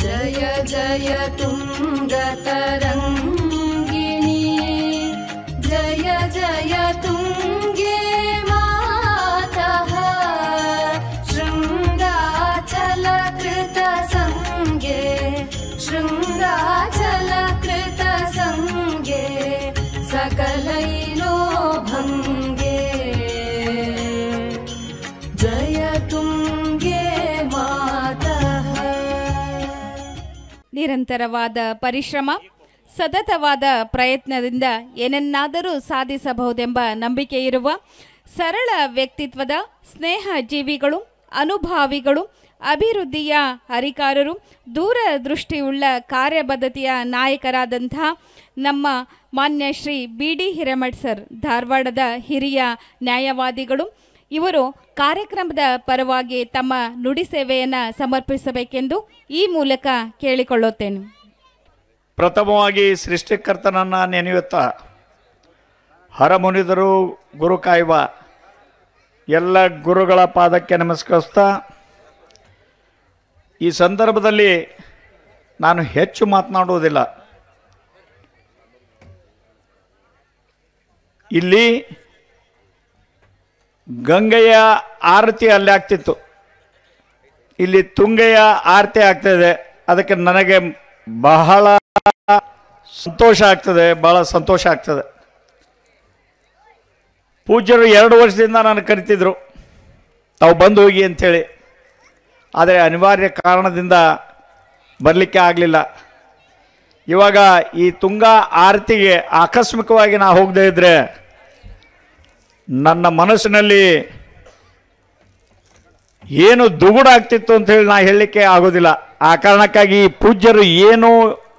जय जय तुङ्गतरङ्गिणी जय जय तुङ्गे मातः शृङ्गाचलकृतसङ्गे शृङ्गाचलकृतसङ्गे सकलैलो भङ्गे जय तुङ्गे मातः ನಿರಂತರವಾದ ಪರಿಶ್ರಮ ಸತತವಾದ ಪ್ರಯತ್ನದಿಂದ ಏನನ್ನಾದರೂ ಸಾಧಿಸಬಹುದೆಂಬ ನಂಬಿಕೆ ಇರುವ ಸರಳ ವ್ಯಕ್ತಿತ್ವದ ಸ್ನೇಹ ಜೀವಿಗಳು ಅನುಭಾವಿಗಳು ಅಭಿವೃದ್ಧಿಯ ಹರಿಕಾರರು ದೂರದೃಷ್ಟಿಯುಳ್ಳ ಕಾರ್ಯಬದ್ಧತೆಯ ನಾಯಕರಾದಂತಹ ನಮ್ಮ ಮಾನ್ಯ Shri B D Hiremath sir ಧಾರವಾಡದ ಹಿರಿಯ ನ್ಯಾಯವಾದಿಗಳು ಇವರು ಕಾರ್ಯಕ್ರಮದ ಪರವಾಗಿ ತಮ್ಮ ನುಡಿ ಸೇವೆಯನ್ನು ಸಮರ್ಪಿಸಬೇಕೆಂದು ಈ ಮೂಲಕ ಕೇಳಿಕೊಳ್ಳುತ್ತೇನೆ ಪ್ರಥಮವಾಗಿ ಸೃಷ್ಟಿಕರ್ತನನ್ನು ನೆನೆಯುತ್ತಾ ಹರಮುನಿದರು ಗುರು ಕಾಯುವ ಎಲ್ಲ ಗುರುಗಳ ಪಾದಕ್ಕೆ ನಮಸ್ಕರಿಸ್ತಾ ಈ ಸಂದರ್ಭದಲ್ಲಿ ನಾನು ಹೆಚ್ಚು ಮಾತನಾಡುವುದಿಲ್ಲ ಇಲ್ಲಿ ಗಂಗೆಯ ಆರತಿ ಅಲ್ಲಿ ಆಗ್ತಿತ್ತು ಇಲ್ಲಿ ತುಂಗೆಯ ಆರತಿ ಆಗ್ತಾಯಿದೆ ಅದಕ್ಕೆ ನನಗೆ ಬಹಳ ಸಂತೋಷ ಆಗ್ತದೆ ಬಹಳ ಸಂತೋಷ ಆಗ್ತದೆ ಪೂಜ್ಯರು ಎರಡು ವರ್ಷದಿಂದ ನಾನು ಕರಿತಿದ್ರು ತಾವು ಬಂದು ಹೋಗಿ ಅಂಥೇಳಿ ಆದರೆ ಅನಿವಾರ್ಯ ಕಾರಣದಿಂದ ಬರಲಿಕ್ಕೆ ಆಗಲಿಲ್ಲ ಇವಾಗ ಈ ತುಂಗ ಆರತಿಗೆ ಆಕಸ್ಮಿಕವಾಗಿ ನಾ ಹೋಗದೇ ಇದ್ದರೆ ನನ್ನ ಮನಸ್ಸಿನಲ್ಲಿ ಏನು ದುಗುಡಾಗ್ತಿತ್ತು ಅಂತ ಹೇಳಿ ನಾ ಹೇಳಲಿಕ್ಕೆ ಆಗೋದಿಲ್ಲ ಆ ಕಾರಣಕ್ಕಾಗಿ ಈ ಪೂಜ್ಯರು ಏನು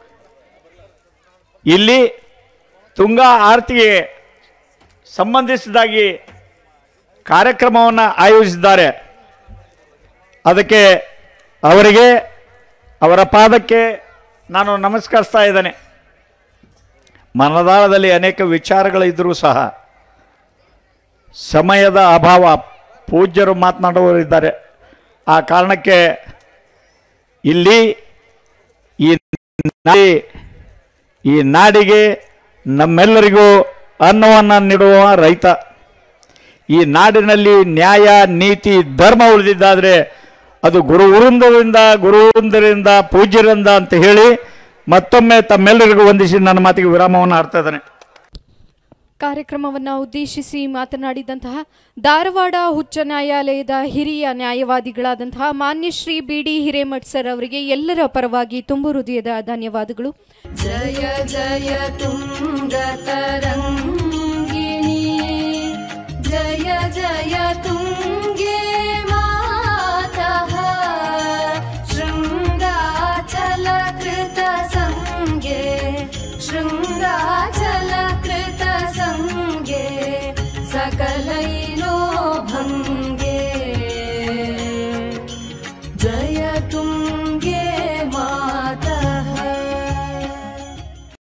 ಇಲ್ಲಿ ತುಂಗಾ ಆರತಿಗೆ ಸಂಬಂಧಿಸಿದಾಗಿ ಕಾರ್ಯಕ್ರಮವನ್ನು ಆಯೋಜಿಸಿದ್ದಾರೆ ಅದಕ್ಕೆ ಅವರಿಗೆ ಅವರ ಪಾದಕ್ಕೆ ನಾನು ನಮಸ್ಕರಿಸ್ತಾ ಇದ್ದೇನೆ ಮನದಾಳದಲ್ಲಿ ಅನೇಕ ವಿಚಾರಗಳಿದ್ದರೂ ಸಹ ಸಮಯದ ಅಭಾವ ಪೂಜ್ಯರು ಮಾತನಾಡುವವರಿದ್ದಾರೆ ಆ ಕಾರಣಕ್ಕೆ ಇಲ್ಲಿ ಈ ನಾಡಿ- ಈ ನಾಡಿಗೆ ನಮ್ಮೆಲ್ಲರಿಗೂ ಅನ್ನವನ್ನು ನೀಡುವ ರೈತ ಈ ನಾಡಿನಲ್ಲಿ ನ್ಯಾಯ ನೀತಿ ಧರ್ಮ ಉಳಿದಿದ್ದಾದರೆ ಅದು ಗುರು ವೃಂದದಿಂದ ಗುರು ವೃಂದರಿಂದ ಪೂಜ್ಯರಿಂದ ಅಂತ ಹೇಳಿ ಮತ್ತೊಮ್ಮೆ ತಮ್ಮೆಲ್ಲರಿಗೂ ವಂದಿಸಿ ನನ್ನ ಮಾತಿಗೆ ವಿರಾಮವನ್ನು ಆಡ್ತಾ ಇದ್ದೇನೆ ಕಾರ್ಯಕ್ರಮವನ್ನು ಉದ್ದೇಶಿಸಿ ಮಾತನಾಡಿದಂತಹ ಧಾರವಾಡ ಉಚ್ಚ ನ್ಯಾಯಾಲಯದ ಹಿರಿಯ ನ್ಯಾಯವಾದಿಗಳಾದಂತಹ ಮಾನ್ಯ Shri B D Hiremath sir ಅವರಿಗೆ ಎಲ್ಲರ ಪರವಾಗಿ ತುಂಬು ಹೃದಯದ ಧನ್ಯವಾದಗಳು जय जय तुङ्गतरङ्गिणी